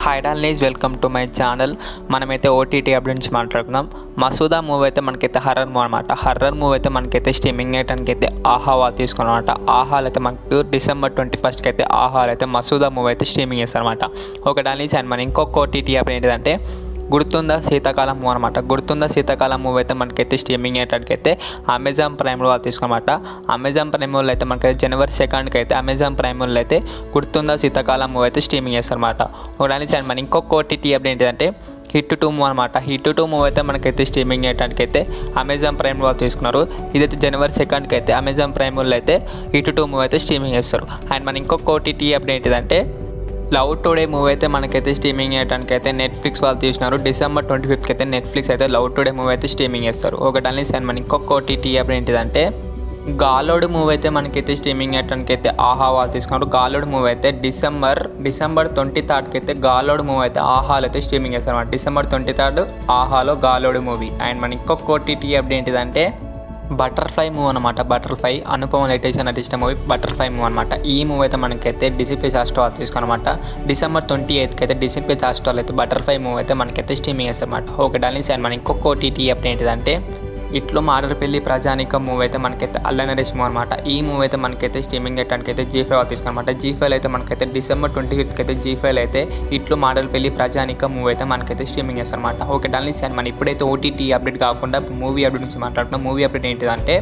hi darlings welcome to my channel మనమైతే OTT update నుంచి మాట్లాడుకుందాం మసూదా మూవీ అయితే మనకైతే హర్రర్ మూవీ అనమాట హర్రర్ మూవీ అయితే మనకైతే స్ట్రీమింగ్ చేయడానికి అయితే ఆహావా తీసుకున్నమాట ఆహాల్ అయితే మనకు డిసెంబర్ ట్వంటీ ఫస్ట్కి అయితే ఆహాల్ అయితే మసూదా మూవీ అయితే స్ట్రీమింగ్ చేస్తారనమాట ఒక డాల్నీస్ అండ్ మన ఇంకొక ఓటీటీ అప్డేట్ ఏంటంటే గుర్తుందా శీతాకాలం మూవ్ అనమాట గుర్తుందా శీతాకాలం మూవ్ అయితే మనకైతే స్ట్రీమింగ్ అయ్యేటట్టుకైతే అమెజాన్ ప్రైమ్లో వాళ్ళు తీసుకోమాట అమెజాన్ ప్రైమ్ వాళ్ళు అయితే మనకైతే జనవరి సెకండ్కి అయితే అమెజాన్ ప్రైమ్ వాళ్ళు అయితే గుర్తుందా శీతాకాలం మూవ్ అయితే స్ట్రీమింగ్ చేస్తారన్నమాట ఒకదాని సైడ్ మన ఇంకొక ఓటీటీ అప్డేట్ ఏంటంటే హిట్ టూ మూవ్ అనమాట హిట్ టూ మూవ్ అయితే మనకైతే స్ట్రీమింగ్ చేయడానికి అయితే అమెజాన్ ప్రైమ్ వాళ్ళు తీసుకున్నారు ఇదైతే జనవరి సెకండ్కి అయితే అమెజాన్ ప్రైమ్ వాళ్ళు అయితే హిట్ టూ మూవ్ అయితే స్ట్రీమింగ్ చేస్తారు అండ్ మన ఇంకొక ఓటీటీ అప్డేట్ ఏంటంటే లవ్ టుడే మూవీ అయితే మనకైతే స్ట్రీమింగ్ చేయడానికి అయితే నెట్ఫ్లిక్స్ వాళ్ళు తీసినారు డిసెంబర్ ట్వంటీ ఫిఫ్త్కి అయితే నెట్ఫ్లిక్స్ అయితే లవ్ టుడే మూవీ అయితే స్ట్రీమింగ్ చేస్తారు ఒకటి అన్ని సార్ మన ఇంకొక ఓటీటీ అప్పుడు ఏంటిదంటే గాలోడ్ మూవీ అయితే మనకైతే స్ట్రీమింగ్ చేయడానికి అయితే ఆహా వాళ్ళు తీసుకున్నారు గాలోడ్ మూవీ అయితే డిసెంబర్ డిసెంబర్ ట్వంటీ థర్డ్కి అయితే గాలోడ్ మూవీ అయితే ఆహాలో అయితే స్ట్రీమింగ్ చేస్తారు అనమాట డిసెంబర్ ట్వంటీ థర్డ్ ఆహాలో గాలోడ్ మూవీ అండ్ మన ఇంకొక ఓటీటీ అప్డేట్ ఏంటిదంటే బటర్ఫ్లై మూవ్ అనమాట బటర్ఫ్లై అనుపమ లేటేషన్ నటించిన మూవీ బటర్ఫ్లై మూవ్ అనమాట ఈ మూవీ అయితే మనకైతే డిసిపే హాస్టల్ తీసుకున్నమాట డిసెంబర్ ట్వంటీ ఎయిత్కి అయితే డిసిపే హాస్టల్ అయితే బటర్ఫ్లై మూవీ అయితే మనకైతే స్ట్రీమింగ్ చేస్తారన్నమాట ఒక డాలిన్స్ అండ్ మన ఇంకొక ఓటీటీ అప్పుడు ఏంటిదంటే ఇట్లు మాడరపల్లి ప్రజానిక మూవీ అయితే మనకైతే అల్లనరేష్ మూవ్ అనమాట ఈ మూవీ అయితే మనకైతే స్ట్రీమింగ్ చేయడానికి అయితే జీ ఫైవ్ తీసుకున్నమాట జీ ఫైవ్ అయితే మనకైతే డిసెంబర్ ట్వంటీ ఫిఫ్త్కి అయితే జీ ఫైవ్ అయితే ఇట్లు మాడరపల్లి ప్రజానిక మూవీ అయితే మనకైతే స్ట్రీమింగ్ చేస్తారన్నమాట ఓకే డాలిన్స్ అండ్ మనం ఇప్పుడైతే ఓటీటీ అప్డేట్ కాకుండా మూవీ అప్డేట్ నుంచి మాట్లాడుతున్నాం మూవీ అప్డేట్ ఏంటిదంటే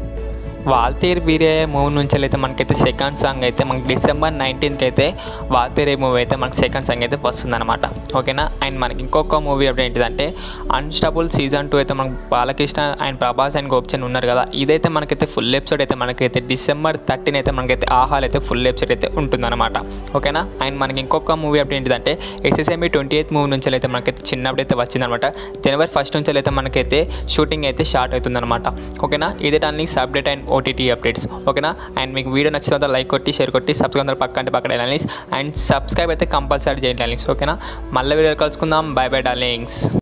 వాల్తేర్ వీరే మూవీ నుంచి అయితే మనకైతే సెకండ్ సాంగ్ అయితే మనకి డిసెంబర్ నైన్టీన్కి అయితే వాల్తేరే మూవీ అయితే మనకి సెకండ్ సాంగ్ అయితే వస్తుందన్నమాట ఓకేనా అండ్ మనకి ఇంకొక మూవీ అప్పుడు ఏంటిదంటే అన్స్టబుల్ సీజన్ టూ అయితే మనకి బాలకృష్ణ అండ్ ప్రభాస్ అండ్ గోపిచంద్ ఉన్నారు కదా ఇదైతే మనకైతే ఫుల్ ఎపిసోడ్ అయితే మనకైతే డిసెంబర్ థర్టీన్ అయితే మనకైతే ఆహాల్ అయితే ఫుల్ ఎపిసోడ్ అయితే ఉంటుందన్నమాట ఓకేనా అండ్ మనకి ఇంకొక మూవీ అప్పుడు ఏంటిదంటే ఎస్ఎస్ఎంబి ట్వంటీ ఎయిత్ మూవీ నుంచి అయితే మనకైతే చిన్నప్పుడు అయితే వచ్చిందనమాట జనవరి ఫస్ట్ నుంచి అయితే మనకైతే షూటింగ్ అయితే స్టార్ట్ అవుతుందన్నమాట ఓకేనా ఇదే దాన్ని అప్డేట్ అండ్ ఓటీటీ అప్డేట్స్ ఓకేనా అండ్ మీకు వీడియో నచ్చిన లైక్ కొట్టి షేర్ కొట్టి సబ్స్క్రైబ్ పక్క అంటే పక్కన డార్లింగ్స్ అండ్ సబ్స్క్రైబ్ అయితే కంపల్సరీ చేయండి డార్లింగ్స్ ఓకేనా మళ్ళీ వీడియో కలుసుకుందాం బై బై డార్లింగ్స్